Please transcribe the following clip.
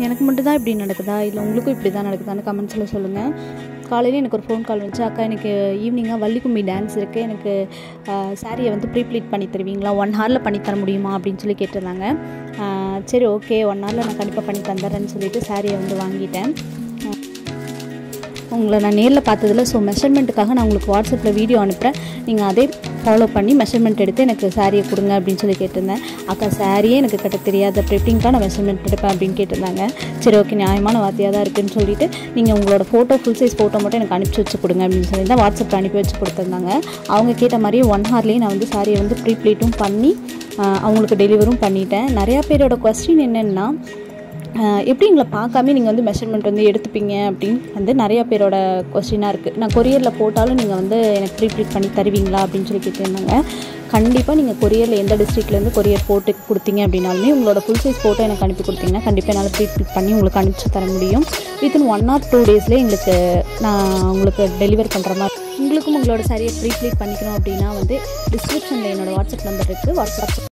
எனக்கு மட்டும் தான் இப்படி நடக்குதா இல்லை உங்களுக்கும் இப்படி தான் நடக்குதான்னு கமெண்ட்ஸில் சொல்லுங்கள் காலையில் எனக்கு ஒரு ஃபோன் கால் வந்துச்சு அக்கா எனக்கு ஈவினிங்காக வள்ளிக்கும்மி டான்ஸ் இருக்குது எனக்கு சாரியை வந்து ப்ரீப்ளீட் பண்ணி தருவீங்களா ஒன் ஹவரில் பண்ணி தர முடியுமா அப்படின்னு சொல்லி கேட்டிருந்தாங்க ஆஹ் சரி ஓகே ஒன் ஹவரில் நான் கண்டிப்பாக பண்ணி தந்துடுறேன்னு சொல்லிட்டு சாரியை வந்து வாங்கிட்டேன் உங்களை நான் நேரில் பார்த்ததில்ல ஸோ மெஷர்மெண்ட்டுக்காக நான் உங்களுக்கு வாட்ஸ்அப்பில் வீடியோ அனுப்புகிறேன் நீங்கள் அதே ஃபாலோ பண்ணி மெஷர்மெண்ட் எடுத்து எனக்கு சாரியை கொடுங்க அப்படின்னு சொல்லி கேட்டிருந்தேன் அக்கா சாரியே எனக்கு கட்ட தெரியாது அப்புறம் எப்படிங்க்கா நான் மெஷர்மெண்ட் எடுப்பேன் அப்படின்னு கேட்டிருந்தாங்க சரி ஓகே நியாயமான வார்த்தையாக தான் இருக்குன்னு சொல்லிட்டு நீங்கள் உங்களோட ஃபோட்டோ ஃபுல் சைஸ் ஃபோட்டோ மட்டும் எனக்கு அனுப்பிச்சி வச்சு கொடுங்க அப்படின்னு சொல்லி தான் வாட்ஸ்அப்பில் அனுப்பி வச்சு கொடுத்துருந்தாங்க அவங்க கேட்ட மாதிரியே ஒன் ஹார்லேயே நான் வந்து சாரியை வந்து ப்ரீப்ளீட்டும் பண்ணி ஆஹ், அவங்களுக்கு டெலிவரும் பண்ணிட்டேன் நிறையா பேரோட கொஸ்டின் என்னென்னா ஆஹ் எப்படி எங்களை பார்க்காம நீங்கள் வந்து மெஷர்மெண்ட் வந்து எடுத்துப்பீங்க அப்படின்னு வந்து நிறைய பேரோட கொஸ்டினாக இருக்குது நான் கொரியரில் போட்டாலும் நீங்கள் வந்து எனக்கு ப்ரீப்ளீட் பண்ணி தருவீங்களா அப்படின்னு சொல்லி கேட்டிருந்தாங்க கண்டிப்பாக நீங்கள் கொரியரில் எந்த டிஸ்ட்ரிக்ட்லேருந்து கொரியர் போட்டு கொடுத்தீங்க அப்படின்னாலுமே உங்களோட ஃபுல் சைஸ் ஃபோட்டோ எனக்கு அனுப்பி கொடுத்தீங்கன்னா கண்டிப்பாக என்னால் ப்ரீப்ளீட் பண்ணி உங்களுக்கு அனுப்பிச்சு தர முடியும் வித்தின் ஒன் ஆர் டூ டேஸ்லேயே எங்களுக்கு நான் உங்களுக்கு டெலிவர் பண்ணுற மாதிரி உங்களுக்கும் உங்களோட சரியை ப்ரீப்ளீட் பண்ணிக்கணும் அப்படின்னா வந்து டிஸ்கிரிப்ஷனில் என்னோட வாட்ஸ்அப் நம்பர் இருக்குது வாட்ஸ்அப்